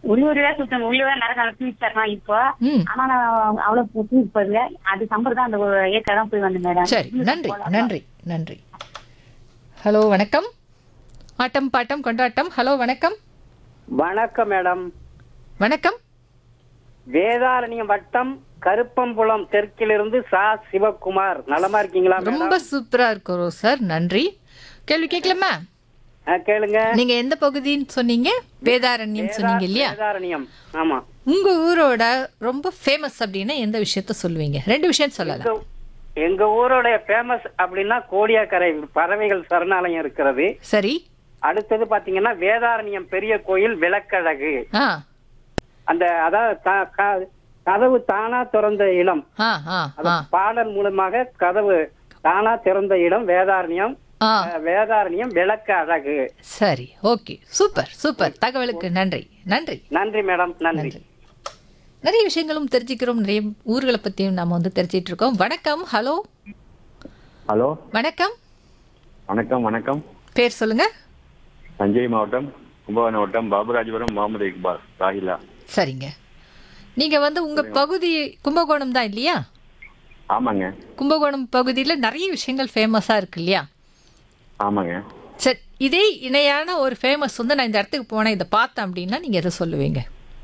உள்ளூர்ல சுத்தம் உள்ளூர நடக்க தூக்கித்தரலாம் இப்போ ம் ஆனா நான் அவ்வளவு தூக்கி போடல அது சம்பர் அந்த ஏக்கர் தான் போய் வந்தேன் மேடம் சரி நன்றி நன்றி நன்றி ஹலோ வணக்கம் ஆட்டம் பாட்டம் கொண்டாட்டம் ஹலோ வணக்கம் வணக்கம் மேடம் வணக்கம் வேதாரண்யம் வட்டம் கருப்பம்புலம் தெற்கிலிருந்து சா சிவகுமார் நலமா இருக்கீங்களா மேடம் ரொம்ப சூப்பரா இருக்கிறோம் சார் நன்றி கேள்வி கேட்கலாமா ஆ, கேளுங்க நீங்க எந்த பகுதின்னு சொன்னீங்க வேதாரண்யம் சொன்னீங்க இல்லையா வேதாரண்யம் ஆமா உங்க ஊரோட ரொம்ப ஃபேமஸ் அப்படின்னா எந்த விஷயத்த சொல்லுவீங்க ரெண்டு விஷயம் சொல்லலாம் எங்க- எங்க ஊரோட ஃபேமஸ் அப்படின்னா கோடியாக்கரை பறவைகள் சரணாலயம் இருக்கிறது சரி அடுத்தது பாத்தீங்கன்னா வேதாரண்யம் பெரிய கோயில் விளக்கழகு ஆ அந்த அதாவது த- க- கதவு தானா திறந்த இடம் ஆ ஆ அது ஆ பாடல் மூலமாக கதவு தானா திறந்த இடம் வேதாரண்யம் ஆ அஹ், வேதாரண்யம் விளக்க அழகு சரி ஓகே சூப்பர் சூப்பர் தகவலுக்கு நன்றி நன்றி நன்றி மேடம் நன்றி நன்றி நிறைய விஷயங்களும் தெரிஞ்சுக்கிறோம் நிறைய ஊர்களை பற்றியும் நாம வந்து தெரிஞ்சிட்டு இருக்கோம் வணக்கம் ஹலோ ஹலோ வணக்கம் வணக்கம் வணக்கம் பேர் சொல்லுங்க தஞ்சை மாவட்டம் கும்பகோணம் மாவட்டம் பாபுராஜபுரம் முகமது இக்பால் ராஹிலா சரிங்க நீங்க வந்து உங்க பகுதி கும்பகோணம் தான் இல்லையா ஆமாங்க கும்பகோணம் பகுதியில் நிறைய விஷயங்கள் ஃபேமஸாக இருக்கு இல்லையா ஆமாங்க சரி இதே இணையான ஒரு ஃபேமஸ் வந்து நான் இந்த இடத்துக்கு போனேன் இதை பார்த்தேன் அப்படின்னா நீங்கள் எதை சொல்லுவீங்க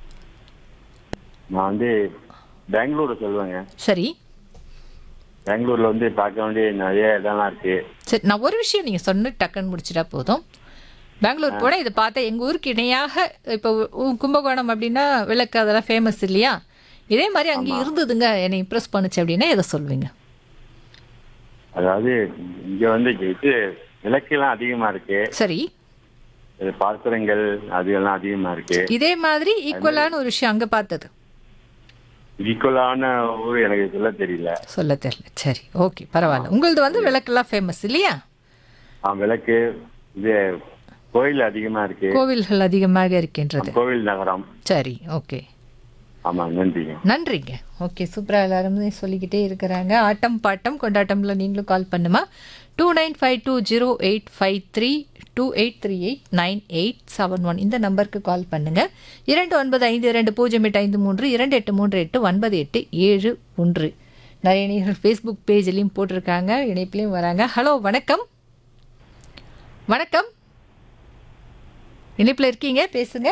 நான் வந்து பெங்களூர் சொல்லுவேங்க சரி பெங்களூர்ல வந்து பார்க்க வேண்டிய நிறைய இடம்லாம் இருக்கு சரி நான் ஒரு விஷயம் நீங்கள் சொன்ன டக்குன்னு முடிச்சிட்டா போதும் பெங்களூர் போனால் இதை பார்த்தா எங்கள் ஊருக்கு இணையாக இப்போ உ- கும்பகோணம் அப்படின்னா விளக்கு அதெல்லாம் ஃபேமஸ் இல்லையா இதே மாதிரி அங்கே இருந்ததுங்க என்னை இம்ப்ரெஸ் பண்ணுச்சு அப்படின்னா எதை சொல்லுவீங்க அதாவது இங்க வந்து இது விளக்கெல்லாம் அதிகமா இருக்கு சரி இது பாத்திரங்கள் அது எல்லாம் அதிகமா இருக்கு இதே மாதிரி ஈக்குவலான ஒரு விஷயம் அங்கே பார்த்தது ஈக்குவலான ஊர் எனக்கு சொல்ல தெரியல சொல்ல தெரியல சரி ஓகே பரவாயில்ல உங்களது வந்து விளக்கெல்லாம் ஃபேமஸ் இல்லையா ஆ, விளக்கு இது கோயில் அதிகமா இருக்கு கோவில்கள் அதிகமாக இருக்கின்றது கோவில் நகரம் சரி ஓகே ஆமா நன்றிங்க நன்றிங்க ஓகே சூப்பராக எல்லாருமே சொல்லிக்கிட்டே இருக்கிறாங்க ஆட்டம் பாட்டம் கொண்டாட்டம்ல நீங்களும் கால் பண்ணுமா two nine five two zero eight five three two eight three eight nine eight seven one இந்த நம்பருக்கு கால் பண்ணுங்க இரண்டு ஒன்பது ஐந்து இரண்டு பூஜ்ஜியம் எட்டு ஐந்து மூன்று இரண்டு எட்டு மூன்று எட்டு ஒன்பது எட்டு ஏழு ஒன்று நிறைய நேர்கள் ஃபேஸ்புக் பேஜ்லேயும் போட்டிருக்காங்க இணைப்புலையும் வராங்க ஹலோ வணக்கம் வணக்கம் இணைப்பில் இருக்கீங்க பேசுங்க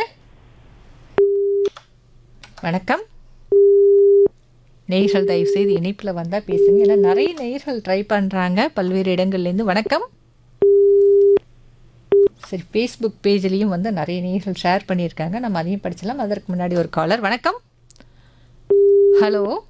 வணக்கம் நேயர்கள் தயவு செய்து இணைப்பில் வந்தால் பேசுங்க ஏன்னா நிறைய நேயர்கள் ட்ரை பண்ணுறாங்க பல்வேறு இடங்கள்லேருந்து வணக்கம் சரி ஃபேஸ்புக் பேஜ்லேயும் வந்து நிறைய நேயர்கள் ஷேர் பண்ணியிருக்காங்க நம்ம அதையும் படிச்சலாம் அதற்கு முன்னாடி ஒரு காலர் வணக்கம் ஹலோ